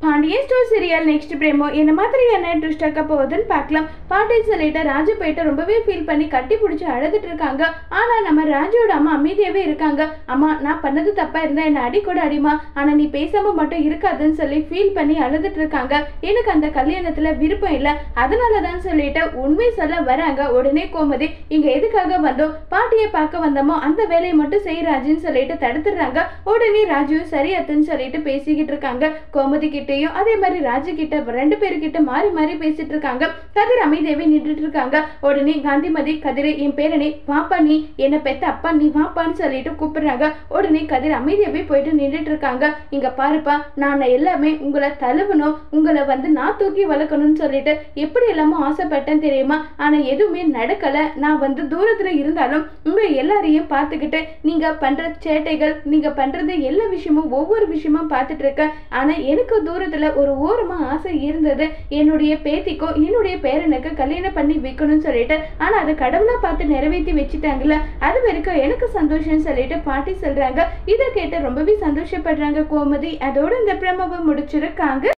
Pandian store serial next promo என்ன மாதிரியான twist ஆக்க போகுதுன்னு பார்க்கலாம் பாண்டியன் சொல்லிட்டு ராஜு போயிட்டு ரொம்பவே ஃபீல் பண்ணி கட்டி பிடிச்சி அழுதுட்டு இருக்காங்க ஆனா நம்ம ராஜுவோட அம்மா அமைதியாவே இருக்காங்க அம்மா நான் பண்ணது தப்பா இருந்தா என்ன அடி கூட அடிமா ஆனா நீ பேசாம மட்டும் இருக்காதுன்னு சொல்லி ஃபீல் பண்ணி அழுதுட்டு இருக்காங்க எனக்கு அந்த கல்யாணத்துல விருப்பம் இல்ல அதனாலதான் சொல்லிட்டு உண்மை சொல்ல வராங்க உடனே கோமதி இங்க எதுக்காக வந்தோம் பாட்டியை பார்க்க வந்தோமோ அந்த வேலையை மட்டும் செய் ராஜுன்னு சொல்லிட்டு தடுத்துடுறாங்க உடனே ராஜு சரியாத்துன்னு சொல்லிட்டு பேசிக்கிட்டு இருக்காங்க கோமதி கிட்டயும் அதே மாதிரி ராஜு கிட்ட ரெண்டு பேருக்கிட்ட மாறி மாறி பேசிட்டு இருக்காங்க கதிர் அமைதியாவே நின்றுட்டு இருக்காங்க உடனே காந்திமதி கதிரை என் பேரனே வாப்பா நீ என்ன பெத்த அப்பா நீ வாப்பான்னு சொல்லிட்டு கூப்பிடுறாங்க உடனே கதிர் அமைதியாவே போயிட்டு நின்றுட்டு இருக்காங்க இங்க பாருப்பா நான் எல்லாமே உங்களை தழுவணும் உங்களை வந்து நான் தூக்கி வளர்க்கணும்னு சொல்லிட்டு எப்படி எல்லாமோ ஆசைப்பட்டேன் தெரியுமா ஆனா எதுவுமே நடக்கல நான் வந்து தூரத்துல இருந்தாலும் உங்க எல்லாரையும் பார்த்துக்கிட்டு நீங்க பண்ற சேட்டைகள் நீங்க பண்றது எல்லா விஷயமும் ஒவ்வொரு விஷயமும் பார்த்துட்டு இருக்கேன் ஆனா எனக்கு தூரத்துல ஒரு ஓரமா ஆசை இருந்தது என்னுடைய பேத்திக்கும் என்னுடைய பேரனுக்கு கல்யாணம் பண்ணி வைக்கணும்னு சொல்லிட்டு ஆனா அதை கடவுளா பார்த்து நிறைவேற்றி வச்சுட்டாங்கல்ல அது வரைக்கும் எனக்கு சந்தோஷம்னு சொல்லிட்டு பாட்டி சொல்றாங்க இதை கேட்டு ரொம்பவே சந்தோஷப்படுறாங்க கோமதி அதோட இந்த பிரமவை முடிச்சிருக்காங்க